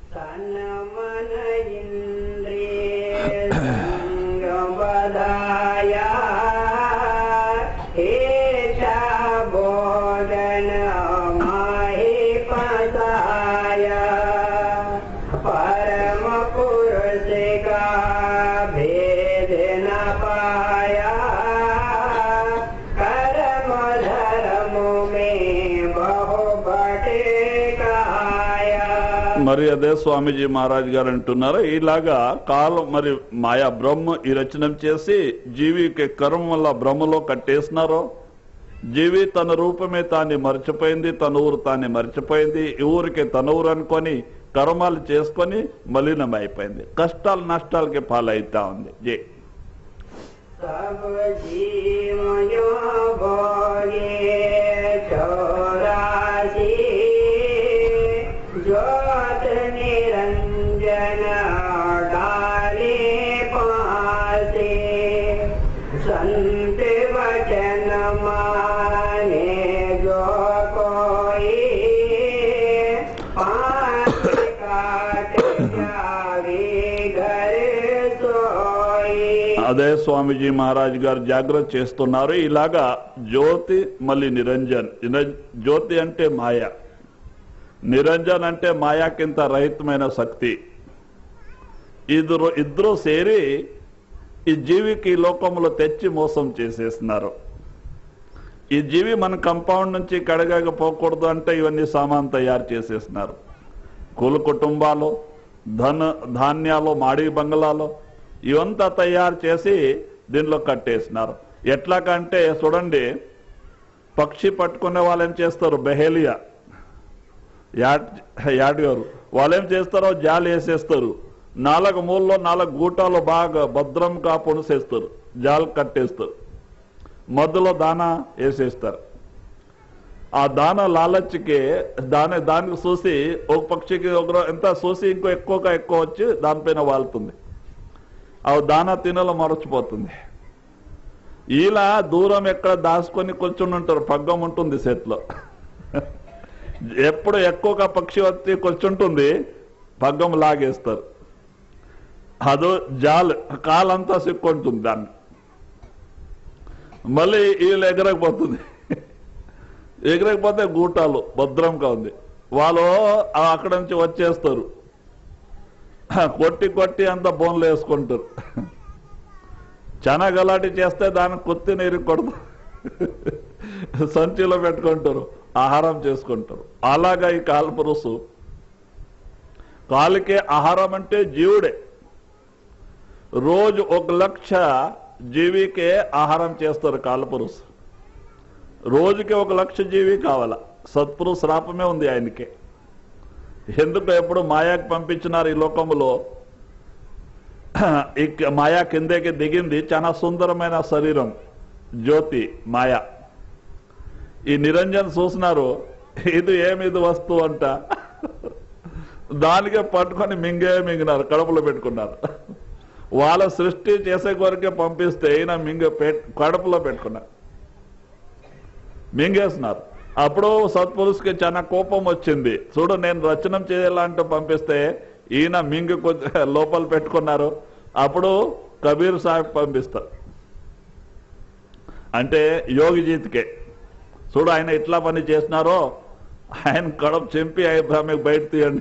तन मन इंद्रिय संग बधाया हेचा बोधन माहि पताया परम पुरुष का भेद न पाया कर्म धर्म में बहु बटे काया మరి అదే స్వామీజీ మహారాజ్ గారు అంటున్నారు ఇలాగా కాలం మరి మాయా బ్రహ్మ ఈ రచన చేసి జీవికి కర్మ వల్ల బ్రహ్మలో కట్టేసినారో జీవి తన రూపమే తాన్ని మర్చిపోయింది తన ఊరు తాన్ని మర్చిపోయింది ఈ ఊరికి తన ఊరు అనుకొని కర్మాలు చేసుకొని మలినం అయిపోయింది కష్టాలు నష్టాలకి పాలైతా ఉంది జీ सब जीव यो बोले चौरासी ज्योत निरंजन डाले पासे संत वचन माने जो कोई पास काट जावे घर सोई అదే స్వామీజీ మహారాజ్ గారు జాగ్రత్త చేస్తున్నారు ఇలాగా జ్యోతి మళ్ళీ నిరంజన్ నిర- జ్యోతి అంటే మాయ నిరంజన్ అంటే మాయాకింత రహితమైన శక్తి ఇద్దరు ఇద్దరు సేరి ఈ జీవికి ఈ లోకంలో తెచ్చి మోసం చేసేస్తున్నారు ఈ జీవి మన కంపౌండ్ నుంచి కడగకపోకూడదు అంటే ఇవన్నీ సామాన్ తయారు చేసేస్తున్నారు కుల కుటుంబాలు ధన ధాన్యాలు మాడి బంగ్లాలు ఇవంతా తయారు చేసి దీనిలో కట్టేసినారు ఎట్లాగంటే చూడండి పక్షి పట్టుకునే వాళ్ళు ఏం చేస్తారు బెహేలియా యాడ్ యాడ్ గారు వాళ్ళు ఏం చేస్తారో జాలి వేసేస్తారు నాలుగు మూలలో నాలుగు గూటాలు బాగా భద్రంగా పొనిసేస్తారు జాలు కట్టేస్తారు మధ్యలో దానా వేసేస్తారు ఆ దాన లాలచ్కి దాని దానికి చూసి ఒక పక్షికి ఒక ఎంత చూసి ఇంకో ఎక్కువగా ఎక్కువ వచ్చి దానిపైన వాళ్తుంది ఆ దాన తినలో మరచిపోతుంది ఇలా దూరం ఎక్కడ దాచుకొని కూర్చుని ఉంటారు పగ్గం ఉంటుంది చేతిలో ఎప్పుడు ఎక్కువగా పక్షి వచ్చి కూర్చుంటుంది పగ్గం లాగేస్తారు అదో జాల్ కాలంతా సిక్కుంటుంది దాన్ని మళ్ళీ వీళ్ళు ఎగరకపోతుంది ఎగరకపోతే గూటాలు భద్రంగా ఉంది వాళ్ళు ఆ అక్కడ నుంచి వచ్చేస్తారు కొట్టి కొట్టి అంత బోన్లు వేసుకుంటారు చాలా గలాటి చేస్తే దాన్ని కొత్తి నీరుకూడదు సంచిలో పెట్టుకుంటారు ఆహారం చేసుకుంటారు అలాగా ఈ కాల్పురుసు కాలికే ఆహారం అంటే జీవుడే రోజు ఒక లక్ష జీవికే ఆహారం చేస్తారు కాలపురుషు రోజుకి ఒక లక్ష జీవి కావాల సత్పురు శ్రాపమే ఉంది ఆయనకి ఎందుకు ఎప్పుడు మాయాకి పంపించినారు ఈ లోకములో ఇక మాయా కిందకి దిగింది చాలా సుందరమైన శరీరం జ్యోతి మాయా ఈ నిరంజన్ చూసినారు ఇది ఏమిది వస్తువు అంట దానికే పట్టుకొని మింగే మింగినారు కడుపులో పెట్టుకున్నారు వాళ్ళ సృష్టి చేసే కొరకే పంపిస్తే ఈయన మింగ పెట్ కడుపులో పెట్టుకున్నారు మింగేస్తున్నారు అప్పుడు సత్పురుషుకి చాలా కోపం వచ్చింది చూడు నేను రచనం చేయాలంటూ పంపిస్తే ఈయన మింగి కొద్ది లోపల పెట్టుకున్నారు అప్పుడు కబీర్ సాహెబ్ పంపిస్తారు అంటే యోగిజీత్కే చూడు ఆయన ఎట్లా పని చేసినారో ఆయన కడుపు చెంపి ఆమె బయట తీయండి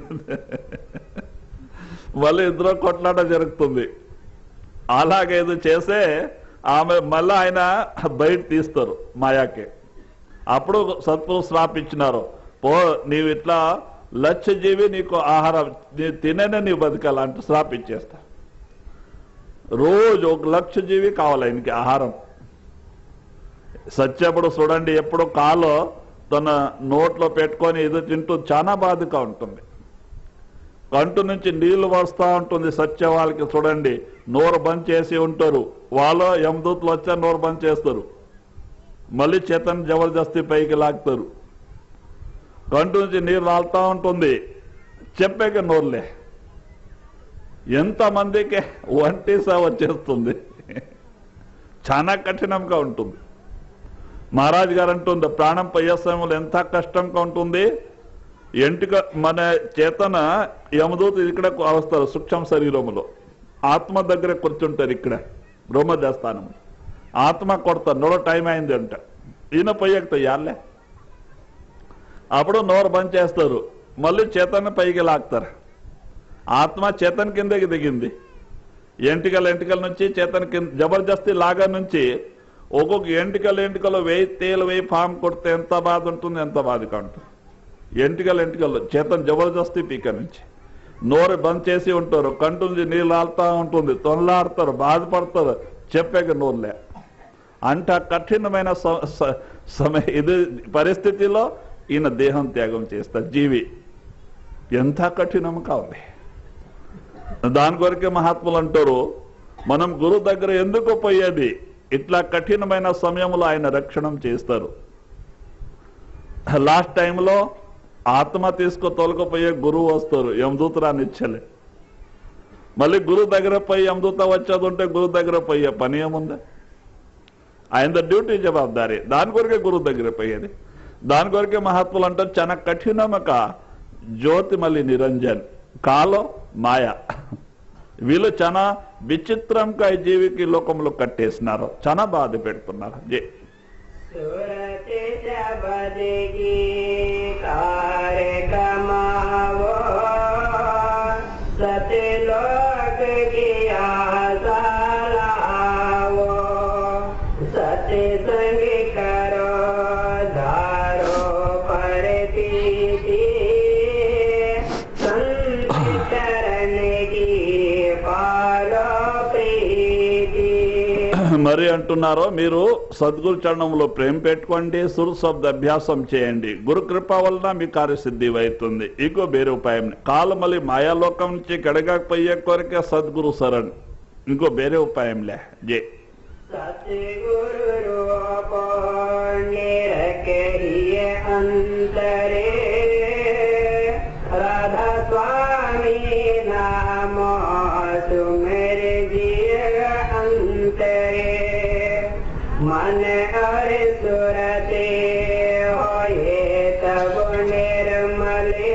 మళ్ళీ ఇద్దరు కొట్లాట జరుగుతుంది అలాగేదో చేస్తే ఆమె మళ్ళీ ఆయన బయట తీస్తారు మాయాకి అప్పుడు సత్పురు శ్రాపించినారు పో నీవు ఇట్లా లక్ష జీవి నీకు ఆహారం నీ తినేనే నీ బతకాలంటూ శ్రాపించేస్తా రోజు ఒక లక్ష జీవి కావాలి ఆయనకి ఆహారం సత్యప్పుడు చూడండి ఎప్పుడు కాలో తన నోట్లో పెట్టుకొని ఇది తింటూ చాలా బాధగా ఉంటుంది కంటు నుంచి నీళ్లు వస్తా ఉంటుంది సత్య వాళ్ళకి చూడండి నోరు బంద్ చేసి ఉంటారు వాళ్ళు యమదూతలు వచ్చా నోరు బంద్ చేస్తారు మళ్ళీ చేతన్ జబర్దస్తి పైకి లాగుతారు కంటు నుంచి నీరు రాలుతా ఉంటుంది చెప్పాక నోరులే ఎంతమందికి వంటి సేవ వచ్చేస్తుంది చాలా కఠినంగా ఉంటుంది మహారాజ్ గారు అంటుంది ప్రాణం పోయే సమయంలో ఎంత కష్టంగా ఉంటుంది ఎంటిక మన చేతన యమదూత ఇక్కడ వస్తారు సూక్ష్మ శరీరములో ఆత్మ దగ్గర కూర్చుంటారు ఇక్కడ బ్రహ్మదేవస్థానం ఆత్మ కొడతారు నోడ టైం అయింది అంట ఈయన పోయేక్తా యాళ్ళే అప్పుడు నోరు బంద్ చేస్తారు మళ్ళీ చేతన పైకి లాగుతారు ఆత్మ చేతన్ కిందకి దిగింది ఎంటికల ఎంటికల నుంచి చేతన్ కింద జబర్దస్తి లాగా నుంచి ఒక్కొక్క ఎంటికలు ఎంటికలు వేయి తేలు వేయి ఫామ్ కొడితే ఎంత బాధ ఉంటుంది ఎంత బాధగా ఉంటుంది ఎంటికలు ఎంటికలు చేతన్ జబర్దస్తి పీక నుంచి నోరు బంద్ చేసి ఉంటారు కంటుంది నీళ్ళు ఆడుతూ ఉంటుంది తొనలాడతారు బాధపడతారు చెప్పాక నోరులే అంట కఠినమైన స- స- సమయ ఇది పరిస్థితిలో ఈయన దేహం త్యాగం చేస్తారు జీవి ఎంత కఠినం కావాలి దాని కొరకే మహాత్ములు అంటారు మనం గురువు దగ్గర ఎందుకు పోయేది ఇట్లా కఠినమైన సమయంలో ఆయన రక్షణం చేస్తారు లాస్ట్ టైంలో ఆత్మ తీసుకు తోలుకుపోయే గురువు వస్తారు యమదూతరాన్ని ఇచ్చలే మళ్ళీ గురువు దగ్గర పోయి యమదూత వచ్చేది ఉంటే గురువు దగ్గర పోయే పని ఏముంది ఆయన డ్యూటీ జవాబారి దాని కొరకే గురువు దగ్గర పోయేది దాని కొరకే మహాత్ములు అంటారు చాలా కఠినమక జ్యోతి మళ్ళీ నిరంజన్ కాలో మాయ వీళ్ళు చాలా విచిత్రంగా ఈ జీవికి లోకంలో కట్టేసినారు చాలా బాధ పెడుతున్నారు జే સુરત શબદ કી કાર્યક્રમાવો સતલોક કી આશા લાવો સત્સંગ કરો ધારો પરતીતિ સંતરણ કી પાલો પ્રીતિ మరి అంటున్నారో మీరు సద్గురు చరణంలో ప్రేమ పెట్టుకోండి సురు శబ్ద అభ్యాసం చేయండి గురు కృప వలన మీ కార్యసిద్ధి అవుతుంది ఇంకో వేరే ఉపాయం కాలమలి మాయాలోకం నుంచి గడగకపోయే కొరకే సద్గురు శరణ్ ఇంకో వేరే ఉపాయంలే జే સતગુરુ રૂપો નિરકરીય અંતરે રાધા સ્વામી નામ સુમેર જીય અંતરે મન અરે સુરતે હોયે તબ નિર્મલે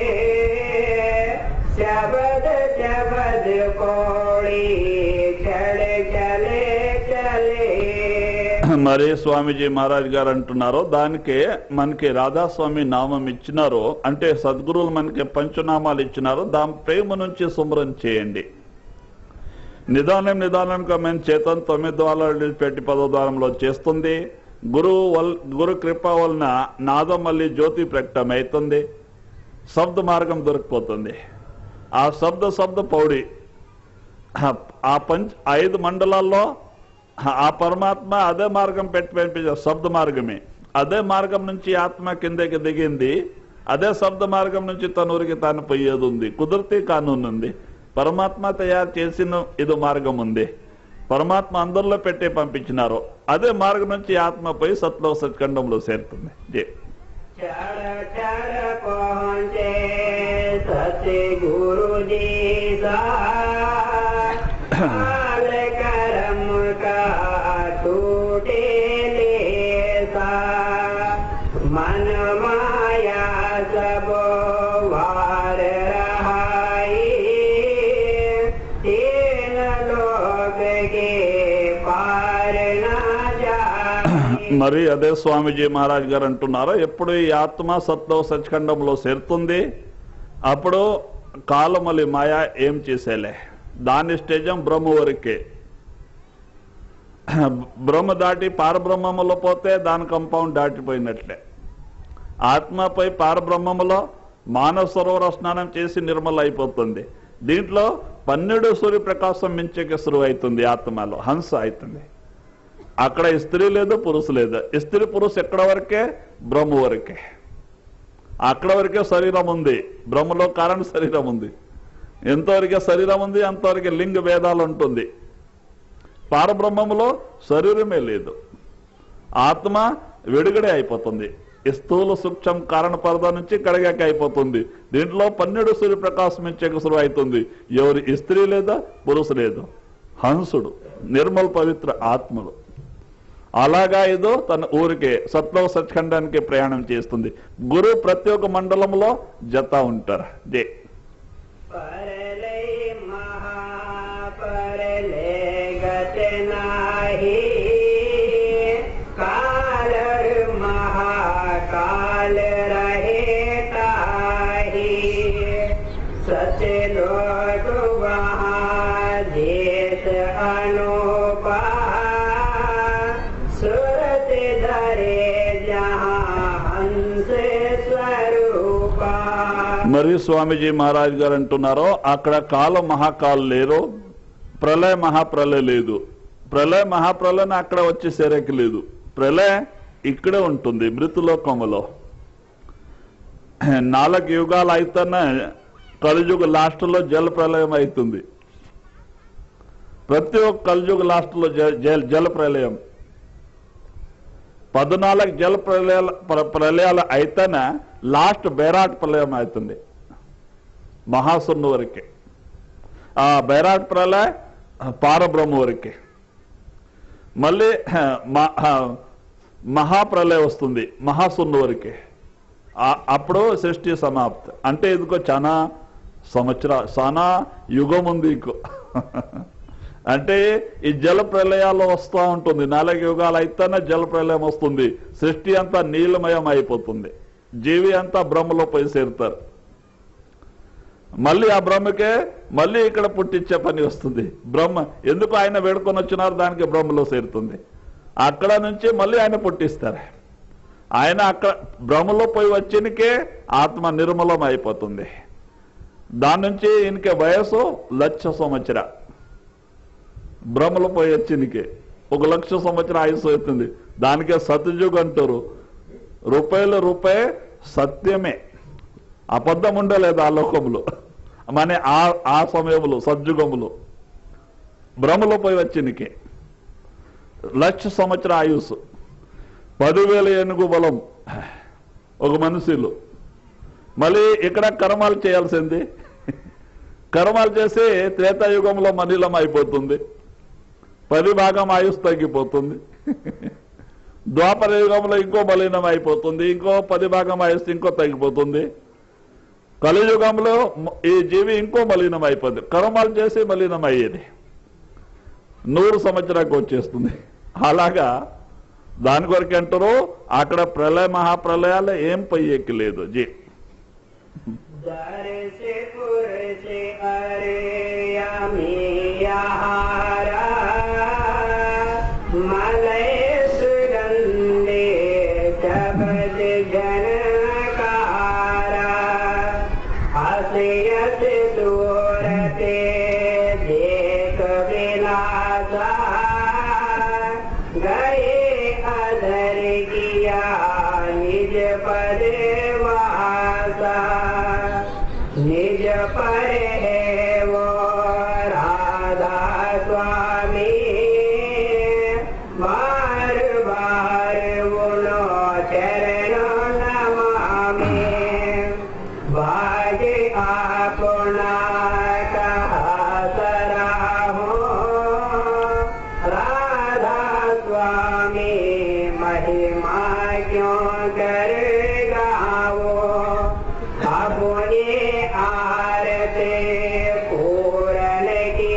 શબદ શબદ કોળી ચડ ચલે ચલે మరి స్వామీజీ మహారాజ్ గారు అంటున్నారు దానికే మనకి రాధాస్వామి నామం ఇచ్చినారు అంటే సద్గురువులు మనకి పంచనామాలు ఇచ్చినారు దాని ప్రేమ నుంచి సుమరం చేయండి నిదానం నిదానంగా మేము చేతన్ తొమ్మిది ద్వారాలు పెట్టి పదో ద్వారంలో చేస్తుంది గురువు వల్ గురు కృప వలన నాదం మళ్ళీ జ్యోతి ప్రకటమవుతుంది శబ్ద మార్గం దొరికిపోతుంది ఆ శబ్ద శబ్ద పౌడి ఆ పంచ ఐదు మండలాల్లో ఆ పరమాత్మ అదే మార్గం పెట్టి పంపించారు శబ్ద మార్గమే అదే మార్గం నుంచి ఆత్మ కిందకి దిగింది అదే శబ్ద మార్గం నుంచి తన ఊరికి తాను పోయేది ఉంది కుదిరితే కానూన్ ఉంది పరమాత్మ తయారు చేసిన ఇది మార్గం ఉంది పరమాత్మ అందరిలో పెట్టే పంపించినారు అదే మార్గం నుంచి ఆత్మ పోయి సత్లో సత్ఖండంలో చేరుతుంది జే ચડ ચડ પહોંચે સતે ગુરુજી સાલ કરમ કા ટૂટે લેસા મન માયા સબ વાર રહાઈ તેન લોક કે પાર ના જાય మరి అదే స్వామీజీ మహారాజ్ గారు అంటున్నారో ఎప్పుడు ఈ ఆత్మ సత్వ సత్ఖండంలో చేరుతుంది అప్పుడు కాలమలి మాయ ఏం చేసేలే దాని స్టేజం బ్రహ్మ వరకే బ్రహ్మ దాటి పారబ్రహ్మములో పోతే దాని కంపౌండ్ దాటిపోయినట్లే ఆత్మపై పారబ్రహ్మములో మానవ సరోవర స్నానం చేసి నిర్మల అయిపోతుంది దీంట్లో పన్నెండు సూర్యప్రకాశం మించక సురువు అవుతుంది ఆత్మలో హంస అవుతుంది అక్కడ స్త్రీ లేదు పురుషు లేదు స్త్రీ పురుషు ఎక్కడ వరకే బ్రహ్మ వరకే అక్కడ వరకే శరీరం ఉంది బ్రహ్మలో కారణ శరీరం ఉంది ఎంతవరకే శరీరం ఉంది అంతవరకే లింగ భేదాలు ఉంటుంది పారబ్రహ్మములో శరీరమే లేదు ఆత్మ విడుగడే అయిపోతుంది స్థూల సూక్ష్మ కారణ పరద నుంచి కడగాక అయిపోతుంది దీంట్లో పన్నెండు సూర్యప్రకాశం ఇచ్చే సురు అవుతుంది ఎవరి స్త్రీ లేదా పురుషు లేదు హంసుడు నిర్మల్ పవిత్ర ఆత్మలు అలాగా ఏదో తన ఊరికే సత్లో సత్ఖండానికి ప్రయాణం చేస్తుంది గురు ప్రతి ఒక్క మండలంలో జత ఉంటారు దే परले महापरले गत नाही काल महाकाल रहे ताही सच लोक वहाँ देश अनुपा सुरत धरे जहाँ हंस स्वरूपा మరి స్వామీజీ మహారాజ్ గారు అంటున్నారో అక్కడ కాల మహాకాల్ లేరు ప్రళయ మహాప్రలయ లేదు ప్రళయ మహాప్రలయం అక్కడ వచ్చి సేరకి లేదు ప్రళయ ఇక్కడే ఉంటుంది మృతులోకములో నాలుగు యుగాలు అయితేనే కలియుగ లాస్ట్ లో జల ప్రళయం అవుతుంది ప్రతి ఒక్క కలియుగ లాస్ట్ లో జ- జల- జల ప్రళయం పద్నాలుగు జల ప్రళయాల ప్ర- ప్రళయాలు అయితేనే లాస్ట్ బైరాట్ ప్రళయం అవుతుంది మహాసున్న వరకే ఆ బైరాట్ ప్రళయ పారబ్రహ్మ వరకే మళ్ళీ మ- మహాప్రలయం వస్తుంది మహాసున్న వరకే ఆ- అప్పుడు సృష్టి సమాప్తి అంటే ఇదిగో చాలా సంవత్సర చాలా యుగం ఉంది ఇంకో అంటే ఈ జల ప్రళయాలు వస్తూ ఉంటుంది నాలుగు యుగాలు అయితేనే జల ప్రళయం వస్తుంది సృష్టి అంతా నీలమయం అయిపోతుంది జీవి అంతా బ్రహ్మలో పోయి చేరుతారు మళ్ళీ ఆ బ్రహ్మకే మళ్ళీ ఇక్కడ పుట్టించే పని వస్తుంది బ్రహ్మ ఎందుకు ఆయన వేడుకొని వచ్చినారు దానికి బ్రహ్మలో చేరుతుంది అక్కడ నుంచి మళ్ళీ ఆయన పుట్టిస్తారు ఆయన అక్కడ బ్రహ్మలో పోయి వచ్చినకే ఆత్మ నిర్మలం అయిపోతుంది దాని నుంచి ఈయనకి వయసు లక్ష సంవత్సర బ్రహ్మలో పోయి వచ్చినకే ఒక లక్ష సంవత్సరం ఆయుసు అవుతుంది దానికే సత్యయుగ్ అంటారు రూపాయలు రూపాయి సత్యమే అబద్ధం ఉండలేదు ఆ లోకంలో మన ఆ ఆ సమయంలో సద్యుగములో భ్రమలో పోయి వచ్చినకే లక్ష సంవత్సర ఆయుస్సు పదివేల ఏనుగు బలం ఒక మనిషిలో మళ్ళీ ఇక్కడ కర్మాలు చేయాల్సింది కర్మాలు చేసి త్రేతాయుగంలో మలిలం అయిపోతుంది పది భాగం ఆయుష్ తగ్గిపోతుంది ద్వాపర యుగంలో ఇంకో మలినం అయిపోతుంది ఇంకో పది భాగం ఆయుష్ ఇంకో తగ్గిపోతుంది కలియుగంలో మ- ఈ జీవి ఇంకో మలినం అయిపోతుంది కర్మాలు చేసి మలినం అయ్యేది నూరు సంవత్సరానికి వచ్చేస్తుంది అలాగా దాని కొరకు అంటారు అక్కడ ప్రళయ మహాప్రలయాలు ఏం పయ్యెక్కి లేదు జీ दर से पुर से अरे यमी यहारा मलय सुगंधे जगत जनकारा हसयत सूरते देख विलासा गए अधर किया निज पद वासा निज पर है वो राधा स्वामी बार बार उनो चरणों नमामि भाग्य आपना कहा सराहो राधा स्वामी महिमा क्यों कर गावो अपने आरते पूरन की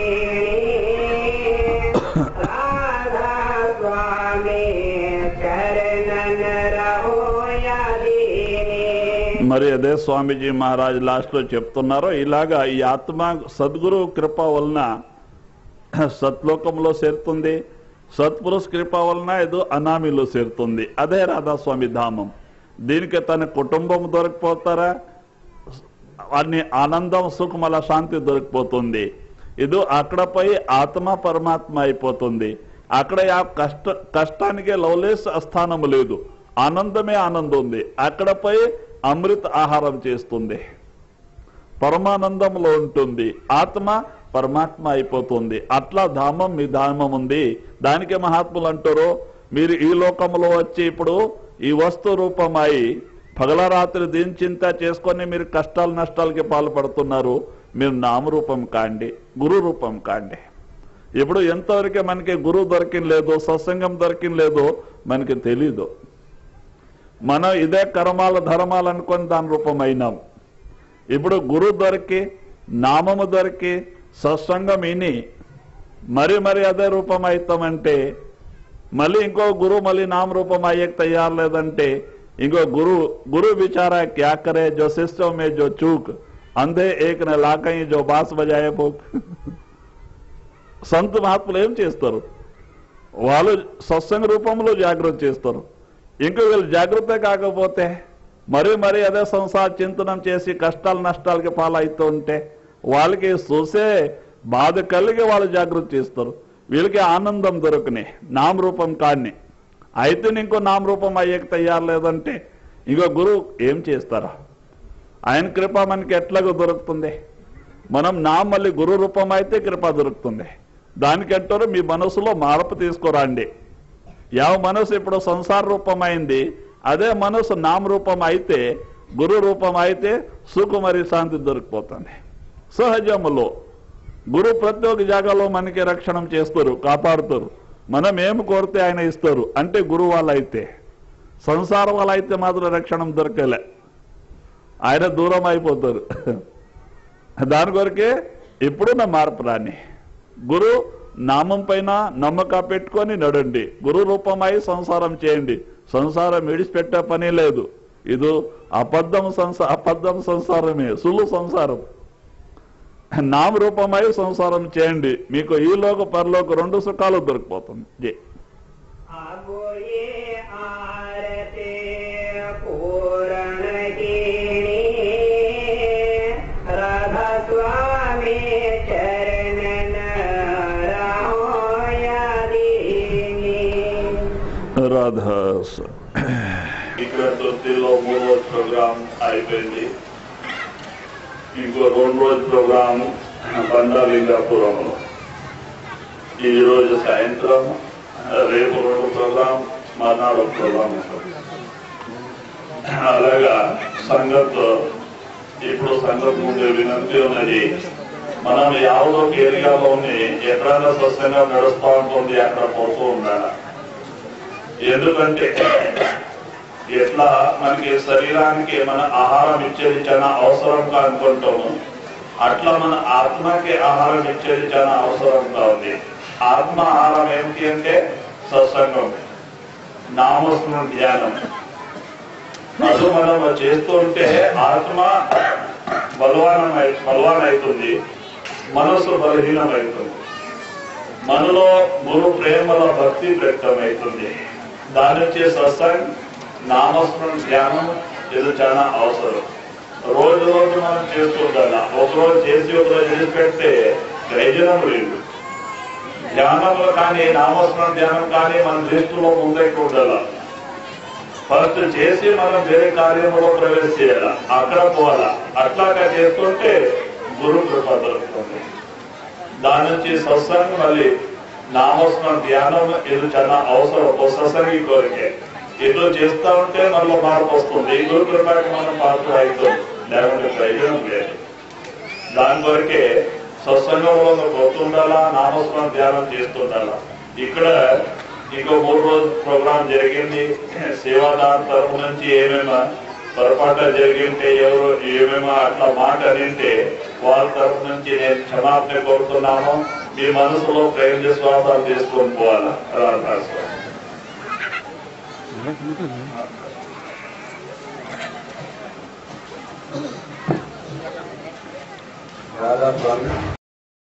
राधा स्वामी चरणन रहो यदीनी మరి అదే స్వామీజీ మహారాజ్ లాస్ట్ లో చెప్తున్నారో ఇలాగా ఈ ఆత్మ సద్గురు కృప వలన సత్లోకంలో చేరుతుంది సత్పురుష కృప వలన ఏదో అనామిలో చేరుతుంది అదే రాధాస్వామి ధామం దీనికి తన కుటుంబం దొరికిపోతారా అన్ని ఆనందం సుఖమల శాంతి దొరికిపోతుంది ఇది అక్కడపై ఆత్మ పరమాత్మ అయిపోతుంది అక్కడ ఆ కష్ట కష్టానికి లవలేస్ స్థానం లేదు ఆనందమే ఆనందం ఉంది అక్కడపై అమృత ఆహారం చేస్తుంది పరమానందంలో ఉంటుంది ఆత్మ పరమాత్మ అయిపోతుంది అట్లా ధామం మీ ధామం ఉంది దానికి మహాత్ములు అంటారు మీరు ఈ లోకంలో వచ్చి ఇప్పుడు ఈ వస్తు రూపమై పగలరాత్రి దీని చింత చేసుకొని మీరు కష్టాలు నష్టాలకి పాల్పడుతున్నారు మీరు నామరూపం కాండి గురు రూపం కాండి ఇప్పుడు ఎంతవరకే మనకి గురువు దొరికిన లేదు సత్సంగం దొరికిన లేదు మనకి తెలీదు మనం ఇదే కర్మాల ధర్మాలు అనుకొని దాని రూపం అయినాం ఇప్పుడు గురు దొరికి నామము దొరికి సత్సంగం ఇని మరి మరి అదే రూపం అవుతామంటే మళ్ళీ ఇంకో గురు మళ్ళీ నామ రూపం అయ్యేకి తయారు లేదంటే ఇంకో గురు గురు బిచారా క్యా కరే జో సిస్టమ్ మే జో చూక్ అందే ఏక్ నే లాకయి జో బాస్ బజాయే పోక్ సంత మహాత్ములు ఏం చేస్తారు వాళ్ళు సత్సంగ రూపంలో జాగ్రత్త చేస్తారు ఇంకా వీళ్ళు జాగ్రత్త కాకపోతే మరి మరి అదే సంసార చింతనం చేసి కష్టాలు నష్టాలకి పాలవుతూ ఉంటే వాళ్ళకి చూసే బాధ కలిగి వాళ్ళు జాగ్రత్త చేస్తారు వీళ్ళకి ఆనందం దొరకని నామరూపం కాని అయితే ఇంకో నామరూపం అయ్యేకి తయారు లేదంటే ఇంకో గురువు ఏం చేస్తారా ఆయన కృప మనకి ఎట్లాగో దొరుకుతుంది మనం నా మళ్ళీ గురు రూపం అయితే కృప దొరుకుతుంది దానికంటారు మీ మనసులో మార్పు తీసుకురండి యావ మనసు ఇప్పుడు సంసార రూపం అయింది అదే మనసు నామ రూపం అయితే గురు రూపం అయితే సుకుమరి శాంతి దొరికిపోతుంది సహజములో గురు ప్రతి ఒక్క జాగాలో మనకి రక్షణ చేస్తారు కాపాడుతారు మనం ఏమి కోరితే ఆయన ఇస్తారు అంటే గురువు వాళ్ళైతే సంసారం వాళ్ళ అయితే మాత్రం రక్షణ దొరకలే ఆయన దూరం అయిపోతారు దాని కొరకే ఇప్పుడు నా మార్పు రాని గురు నామం పైన నమ్మక పెట్టుకొని నడండి గురు రూపమై సంసారం చేయండి సంసారం విడిచిపెట్టే పని లేదు ఇది అబద్ధం సంసా అబద్ధం సంసారమే సులు సంసారం నామ రూపమై సంసారం చేయండి మీకు ఈ లోక పరలోక రెండు సుఖాలు దొరికిపోతుంది జై आगो ये आरते पूरण कीणी राधा स्वामी चरणन रहो यदीनी రాధాస్ ఇక్కడ తొత్తిలో మూడు రోజు ప్రోగ్రామ్ అయిపోయింది ఇంకో రెండు రోజు ప్రోగ్రామ్ బండాలింగాపురంలో ఈ రోజు సాయంత్రం రేపు రెండు ప్రోగ్రామ్ మర్నాడు ఒక ప్రోగ్రామ్ ఉంటుంది. అలాగా సంగత్ ఇప్పుడు సంగత్ ముందు వినంతి ఉన్నది మనం యావదో ఏరియాలోని ఎక్కడైనా స్వస్థంగా నడుస్తూ ఉంటుంది అక్కడ పోతూ ఉండాలి ఎందుకంటే ఎట్లా మనకి శరీరానికి మన ఆహారం ఇచ్చేది చాలా అవసరంగా అనుకుంటాము అట్లా మన ఆత్మకి ఆహారం ఇచ్చేది చాలా అవసరంగా ఉంది ఆత్మ ఆహారం ఏమిటి అంటే సత్సంగం నామస్మరణ ధ్యానం అది మనం చేస్తుంటే ఆత్మ బలవానమై బలవాన్ అవుతుంది మనసు బలహీనమవుతుంది మనలో గురు ప్రేమల భక్తి వ్యక్తమవుతుంది దాని నుంచి సత్సంగ్ నామస్మరణ ధ్యానం ఇది చాలా అవసరం రోజు రోజు మనం చేస్తుండాల ఒక రోజు చేసి ఒక రోజు వదిలిపెడితే ప్రయోజనం లేదు ధ్యానంలో కానీ నామస్మరణ ధ్యానం కానీ మన దృష్టిలో ముందైతే ఉండాల ఫస్ట్ చేసి మనం వేరే కార్యంలో ప్రవేశ చేయాల అక్కడ పోవాలా అట్లాగా చేస్తుంటే గురు కృప దొరుకుతుంది దాని నుంచి సత్సంగం మళ్ళీ నామస్మరణ ధ్యానం ఇది చాలా అవసరం ఓ సత్సంగి కోరికే ఇట్లా చేస్తా ఉంటే మనలో మార్పు వస్తుంది ఈ గురు కృపకి మనం పాత్ర అవుతుంది లేకుంటే ప్రయోజనం లేదు దాని కొరకే సత్సంగంలో పోతుండాలా నామస్మరణ ధ్యానం చేస్తుండాలా ఇక్కడ ఇంకో మూడు రోజు ప్రోగ్రాం జరిగింది సేవాదాన్ తరపు నుంచి ఏమేమో పొరపాటు జరిగింటే ఎవరు ఏమేమో అట్లా మాట అనింటే వాళ్ళ తరపు నుంచి నేను క్షమాపణ కోరుతున్నాను మీ మనసులో ప్రేమ విశ్వాసాలు తీసుకొని పోవాలా రాధాస్వామి రాధా స్వామి